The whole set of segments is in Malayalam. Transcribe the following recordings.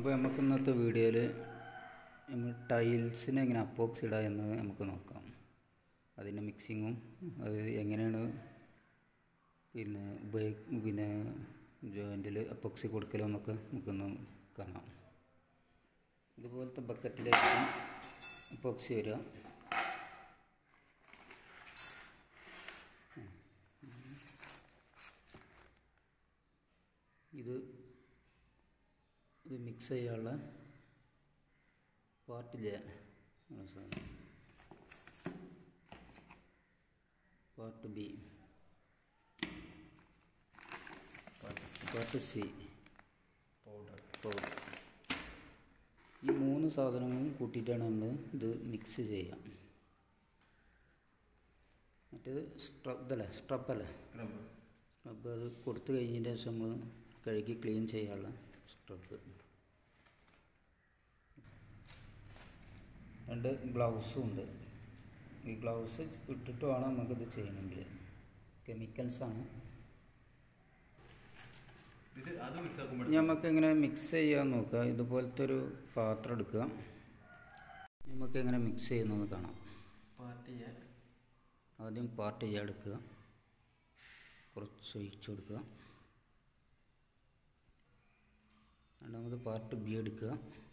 അപ്പോൾ നമുക്ക് ഇന്നത്തെ വീഡിയോയിൽ നമ്മൾ ടൈൽസിനെ എങ്ങനെ അപ്പോക്സ് ഇടുക എന്ന് നമുക്ക് നോക്കാം അതിൻ്റെ മിക്സിങ്ങും അത് എങ്ങനെയാണ് പിന്നെ ഉപയോഗ പിന്നെ ജോയിൻറ്റിൽ അപ്പോക്സി കൊടുക്കലും എന്നൊക്കെ നമുക്കൊന്ന് കാണാം ഇതുപോലത്തെ ബക്കറ്റിലേക്ക് അപ്പോക്സി വരിക ഇത് ഇത് മിക്സ് ചെയ്യാനുള്ള പാർട്ടില്ലേ സാധനം part B part C powder powder ഈ മൂന്ന് സാധനങ്ങളും കൂട്ടിയിട്ടാണ് നമ്മൾ ഇത് മിക്സ് ചെയ്യുക മറ്റേത് സ്ട്രബ് ഇതല്ലേ സ്ട്രബല്ലേ സ്ക്രബ് സ്ക്രബ് അത് കൊടുത്തു കഴിഞ്ഞതിന് ശേഷം നമ്മൾ കഴുകി ക്ലീൻ ചെയ്യാനുള്ള സ്ക്രബ് രണ്ട് ഗ്ലൗസും ഉണ്ട് ഈ ഗ്ലൗസ് ഇട്ടിട്ട് വേണം നമുക്കിത് ചെയ്യണമെങ്കിൽ കെമിക്കൽസാണ് ഇത് അത് മിക്സ് ആക്കുമ്പോൾ നമുക്ക് എങ്ങനെ മിക്സ് ചെയ്യാൻ നോക്കുക ഇതുപോലത്തെ ഒരു പാത്രം എടുക്കുക നമുക്ക് എങ്ങനെ മിക്സ് ചെയ്യുന്നത് കാണാം പാർട്ടിയെ ആദ്യം പാർട്ട് ചെയ്യാൻ എടുക്കുക കുറച്ച് ഒഴിച്ചു കൊടുക്കുക രണ്ടാമത് പാർട്ട് ബി എടുക്കുക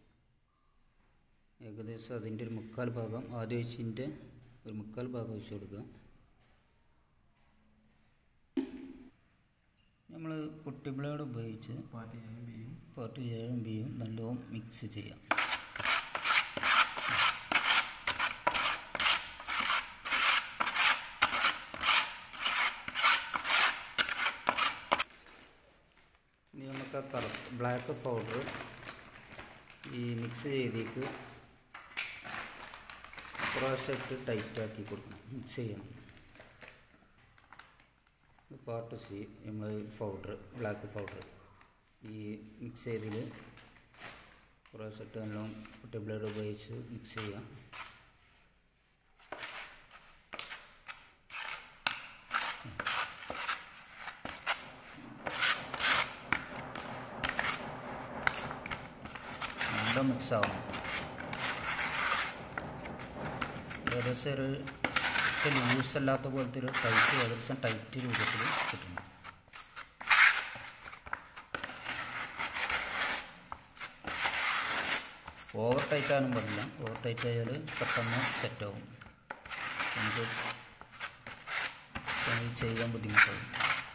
ഏകദേശം അതിൻ്റെ ഒരു മുക്കാൽ ഭാഗം ആദ്യം ഒഴിച്ചതിൻ്റെ ഒരു മുക്കാൽ ഭാഗം ഒഴിച്ചു കൊടുക്കുക നമ്മൾ കുട്ടിപ്പിളയോട് ഉപയോഗിച്ച് പാർട്ടി എയും ബിയും പാർട്ട് എയും ബിയും നല്ലോണം മിക്സ് ചെയ്യാം ഇനി നമുക്ക് ആ കറ ബ്ലാക്ക് പൗഡർ ഈ മിക്സ് ചെയ്തേക്ക് പ്രാവശ്യം ഇട്ട് ടൈറ്റാക്കി കൊടുക്കണം മിക്സ് ചെയ്യണം പാർട്ട് സി നമ്മൾ പൗഡർ ബ്ലാക്ക് പൗഡർ ഈ മിക്സ് ചെയ്തതിൽ പ്രാവശ്യം ഇട്ട് നല്ലോണം ടേബിളർ ഉപയോഗിച്ച് മിക്സ് ചെയ്യാം നല്ല മിക്സ് ആവും ഏകദേശം ഒരു ലൂസ് അല്ലാത്ത പോലത്തെ ഒരു ടൈറ്റ് ഏകദേശം ടൈറ്റ് രൂപത്തിൽ കിട്ടുന്നു ഓവർ ടൈറ്റ് ആകാനും പാടില്ല ഓവർ ടൈറ്റ് ആയാൽ പെട്ടെന്ന് സെറ്റാവും നമുക്ക് പണി ചെയ്യാൻ ബുദ്ധിമുട്ടാവും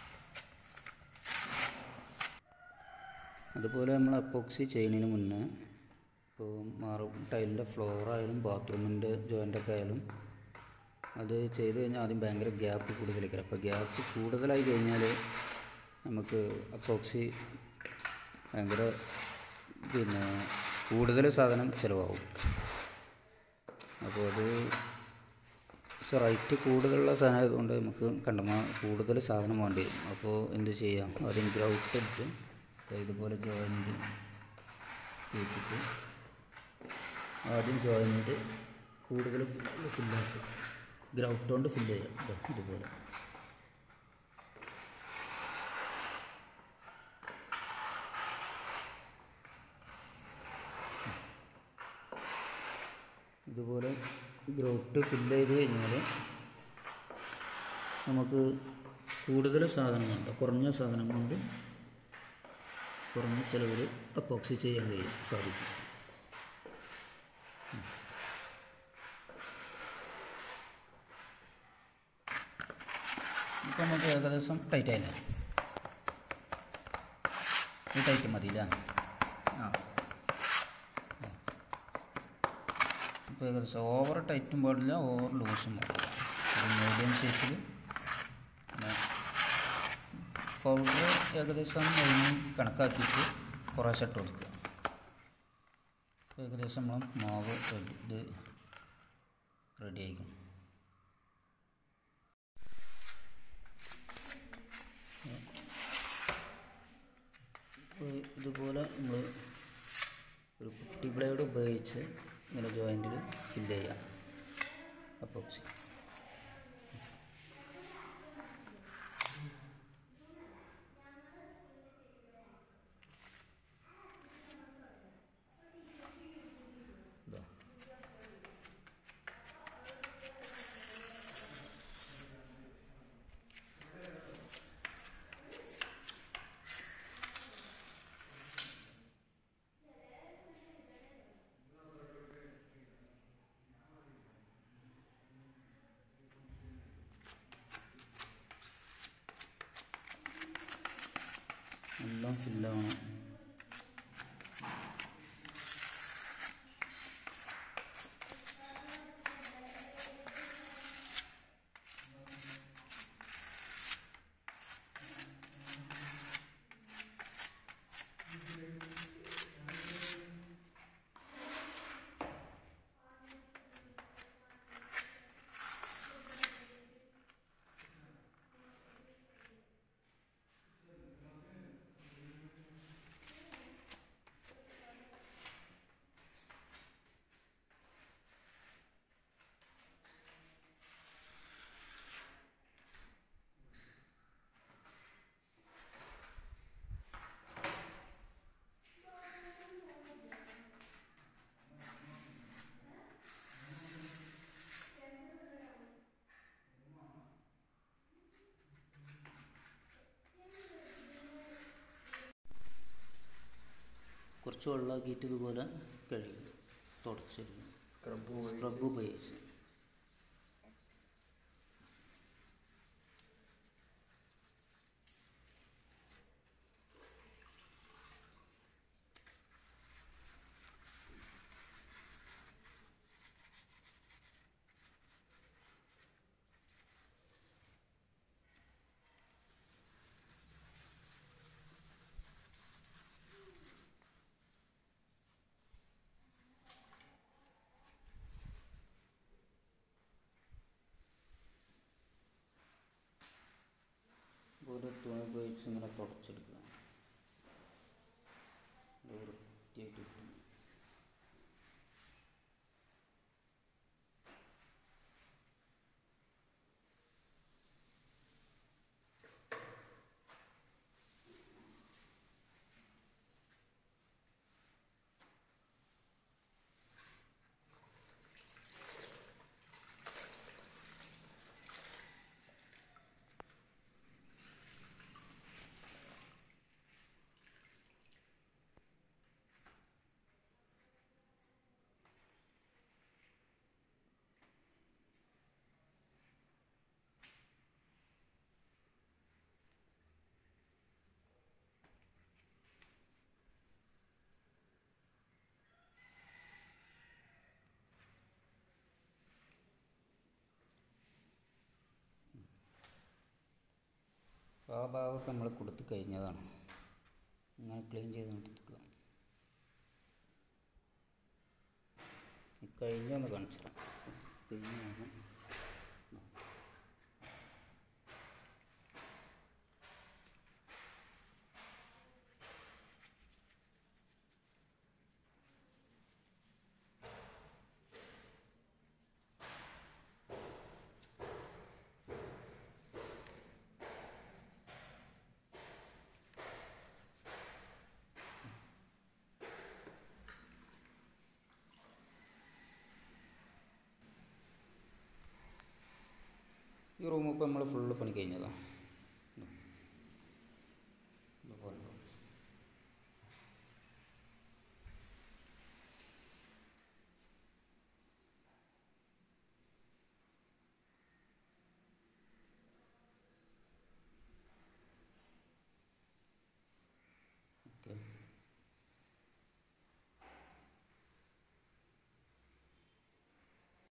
അതുപോലെ നമ്മൾ അപ്പോക്സി ചെയ്യുന്നതിന് മുന്നേ ഇപ്പോൾ മാറും ടൈലിൻ്റെ ഫ്ലോറായാലും ബാത്റൂമിൻ്റെ ജോയിൻ്റൊക്കെ ആയാലും അത് ചെയ്ത് കഴിഞ്ഞാൽ ആദ്യം ഭയങ്കര ഗ്യാപ്പ് കൂടുതലേക്കാരം അപ്പോൾ ഗ്യാപ്പ് കൂടുതലായി കഴിഞ്ഞാൽ നമുക്ക് അപ്പോക്സി ഭയങ്കര പിന്നെ കൂടുതൽ സാധനം ചിലവാകും അപ്പോൾ അത് പക്ഷെ റേറ്റ് കൂടുതലുള്ള സാധനം ആയതുകൊണ്ട് നമുക്ക് കണ്ടമാ കൂടുതൽ സാധനം വേണ്ടി വരും അപ്പോൾ എന്ത് ചെയ്യാം ആദ്യം ഗ്രൗട്ട് എടുത്ത് ഇതുപോലെ ജോയിൻറ്റ് തേച്ചിട്ട് ആദ്യം ജോയിൻറ്റ് കൂടുതൽ ഫില്ലാക്കുക ഗ്രൗട്ട് കൊണ്ട് ഫില്ല് ചെയ്യാം ദേ ഇതുപോലെ ഇതുപോലെ ഗ്രൗട്ട് ഫില്ല് ചെയ്ത് കഴിഞ്ഞാൽ നമുക്ക് കൂടുതൽ സാധനം വേണ്ട കുറഞ്ഞ സാധനം കൊണ്ട് കുറഞ്ഞ ചിലവിൽ അപ്പോക്സി ചെയ്യാൻ കഴിയും സാധിക്കും ഇപ്പം നമുക്ക് ഏകദേശം ടൈറ്റ് ആയില്ലേ ഈ ടൈറ്റ് മതിയില്ല ആ ഇപ്പോൾ ഏകദേശം ഓവർ ടൈറ്റും പാടില്ല ഓവർ ലൂസും പാടില്ല ഒരു മീഡിയം സൈസിൽ പൗഡർ ഏകദേശം അതിന് കണക്കാക്കിയിട്ട് കുറേശ്ശെ ഇട്ട് കൊടുക്കുക അപ്പോൾ ഏകദേശം നമ്മൾ മാവ് റെഡി ഇത് റെഡി ആയിക്കും അപ്പോൾ ഇതുപോലെ നമ്മൾ ഒരു കുട്ടി ബ്ലേഡ് ഉപയോഗിച്ച് ഇങ്ങനെ ജോയിൻറ്റിൽ ഫില്ല് ചെയ്യാം അപ്പോക്സി എല്ലാം ഫില്ലാവണം കുറച്ച് വെള്ളമാക്കിയിട്ട് ഇതുപോലെ കഴുകി തുടച്ചിടുക സ്ക്രബ് സ്ക്രബ് ഉപയോഗിച്ച് ഒരു തുണി ഉപയോഗിച്ച് ഇങ്ങനെ തുടച്ചെടുക്കുക ഇത് വൃത്തിയായിട്ട് കിട്ടും ആ ഭാഗമൊക്കെ നമ്മൾ കൊടുത്ത് കഴിഞ്ഞതാണ് ഇങ്ങനെ ക്ലീൻ ചെയ്ത് എടുക്കുക കഴിഞ്ഞൊന്ന് കാണിച്ചു തരാം കഴിഞ്ഞാണ് ഈ റൂം ഇപ്പോൾ നമ്മൾ ഫുള്ള് പണി കഴിഞ്ഞതാണ്